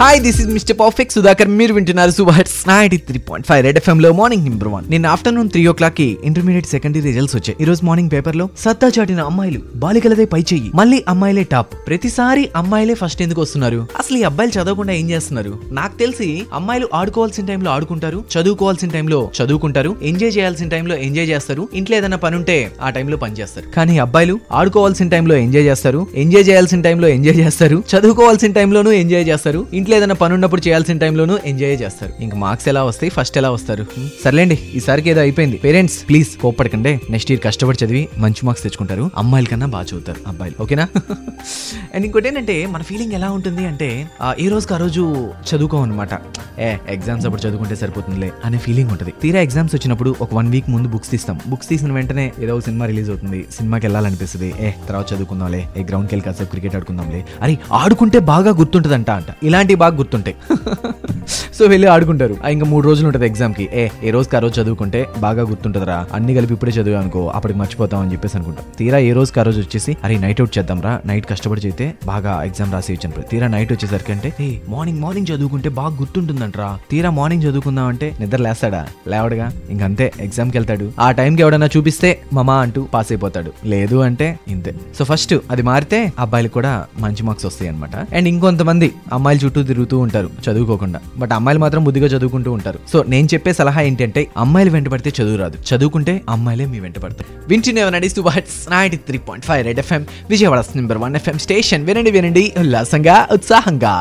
Hi this is mister perfect Sudhakar మీరు వింటున్నారు సుబహట్స్ ninety three point five red FM లో మార్నింగ్ నెంబర్ వన్ నిన్న ఆఫ్టర్నూన్ త్రీ ఓ క్లాక్ కి ఇంటర్మీడియట్ సెకండరీ రిజల్ట్స్ వచ్చాయి ఈ రోజు మార్నింగ్ పేపర్ లో సత్తా చాటిన అమ్మాయిలు బాలికలదే పై చెయ్యి మళ్ళీ అమ్మాయిలే టాప్ ప్రతిసారి అమ్మాయిలే ఫస్ట్ ఎందుకు వస్తున్నారు అసలు ఈ అబ్బాయిలు చదవకుండా ఏం చేస్తున్నారు నాకు తెలిసి అమ్మాయిలు ఆడుకోవాల్సిన టైంలో ఆడుకుంటారు చదువుకోవాల్సిన టైంలో చదువుకుంటారు ఎంజాయ్ చేయాల్సిన టైంలో ఎంజాయ్ చేస్తారు ఇంట్లో ఏదైనా పని ఉంటే ఆ టైంలో పని చేస్తారు కానీ అబ్బాయిలు ఆడుకోవాల్సిన టైంలో ఎంజాయ్ చేస్తారు ఎంజాయ్ చేయాల్సిన టైంలో ఎంజాయ్ చేస్తారు చదువుకోవాల్సిన టైంలోనూ ఎంజాయ్ చేస్తారు ఇంట్లో ఏదైనా పని ఉన్నప్పుడు చేయాల్సిన టైంలోనూ ఎంజాయ్ చేస్తారు ఇంక మార్క్స్ ఎలా వస్తాయి ఫస్ట్ ఎలా వస్తారు హ్మ్. సర్లేండి ఈసారికి ఏదో అయిపోయింది పేరెంట్స్ ప్లీజ్ కోప్పడకండి నెక్స్ట్ ఇయర్ కష్టపడి చదివి మంచి మార్క్స్ తెచ్చుకుంటారు అమ్మాయిల కన్నా బాగా చదువుతారు అబ్బాయిలు ఓకేనా అండ్ ఇంకోటి ఏంటంటే మన ఫీలింగ్ ఎలా ఉంటుంది అంటే ఆ, ఈ రోజుకి ఆ రోజు చదువుకోమన్నమాట ఏ ఎగ్జామ్స్ అప్పుడు చదువుకుంటే సరిపోతుందిలే అనే ఫీలింగ్ ఉంటుంది తీరా ఎగ్జామ్స్ వచ్చినప్పుడు ఒక వన్ వీక్ ముందు బుక్స్ తీస్తాం బుక్స్ తీసిన వెంటనే ఏదో ఒక సినిమా రిలీజ్ అవుతుంది సినిమాకి వెళ్ళాలనిపిస్తుంది ఏ తర్వాత చదువుకుందాంలే ఏ గ్రౌండ్కి వెళ్ళి కాసేపు క్రికెట్ ఆడుకుందాంలే అరే ఆడుకుంటే బాగా గుర్తుంటుందంట అంట ఇలాంటివి బాగా గుర్తుంటాయి సో వెళ్ళి ఆడుకుంటారు ఆ, ఇంకా మూడు రోజులు ఉంటుంది ఎగ్జామ్ కి ఏ ఏ రోజుకి ఆ రోజు చదువుకుంటే బాగా గుర్తుంటుందిరా అన్ని కలిపి ఇప్పుడే చదివా అనుకో అప్పటికి మర్చిపోతాం అని చెప్పేసి అనుకుంటాం తీరా ఏ రోజుకి ఆ రోజు వచ్చేసి అరే నైట్ అవుట్ చేద్దాం రా నైట్ కష్టపడి చదివితే బాగా ఎగ్జామ్ రాసి వచ్చాను తీరా నైట్ వచ్చేసరికి అంటే ఏ మార్నింగ్ మార్నింగ్ చదువుకుంటే బాగా గుర్తుంటుందంట్రా తీరా మార్నింగ్ చదువుకుందాం అంటే నిద్ర లేస్తాడా లేవడుగా ఇంకంతే ఎగ్జామ్కి వెళ్తాడు ఆ టైంకి ఎవడన్నా చూపిస్తే మమా అంటూ పాస్ అయిపోతాడు లేదు అంటే ఇంతే సో ఫస్ట్ అది మారితే అబ్బాయిలు కూడా మంచి మార్క్స్ వస్తాయి అనమాట అండ్ ఇంకొంతమంది అమ్మాయిల చుట్టూ తిరుగుతూ ఉంటారు చదువుకోకుండా బట్ అమ్మాయిలు మాత్రం బుద్ధిగా చదువుకుంటూ ఉంటారు సో నేను చెప్పే సలహా ఏంటంటే అమ్మాయిలు వెంట పడితే చదువు రాదు చదువుకుంటే అమ్మాయిలే మీ వెంట పడతారు వింటూనే నడిస్తూ బట్స్ ninety three point five red FM Vijayawada number one FM station వినండి వినండి ఉల్లాసంగా ఉత్సాహంగా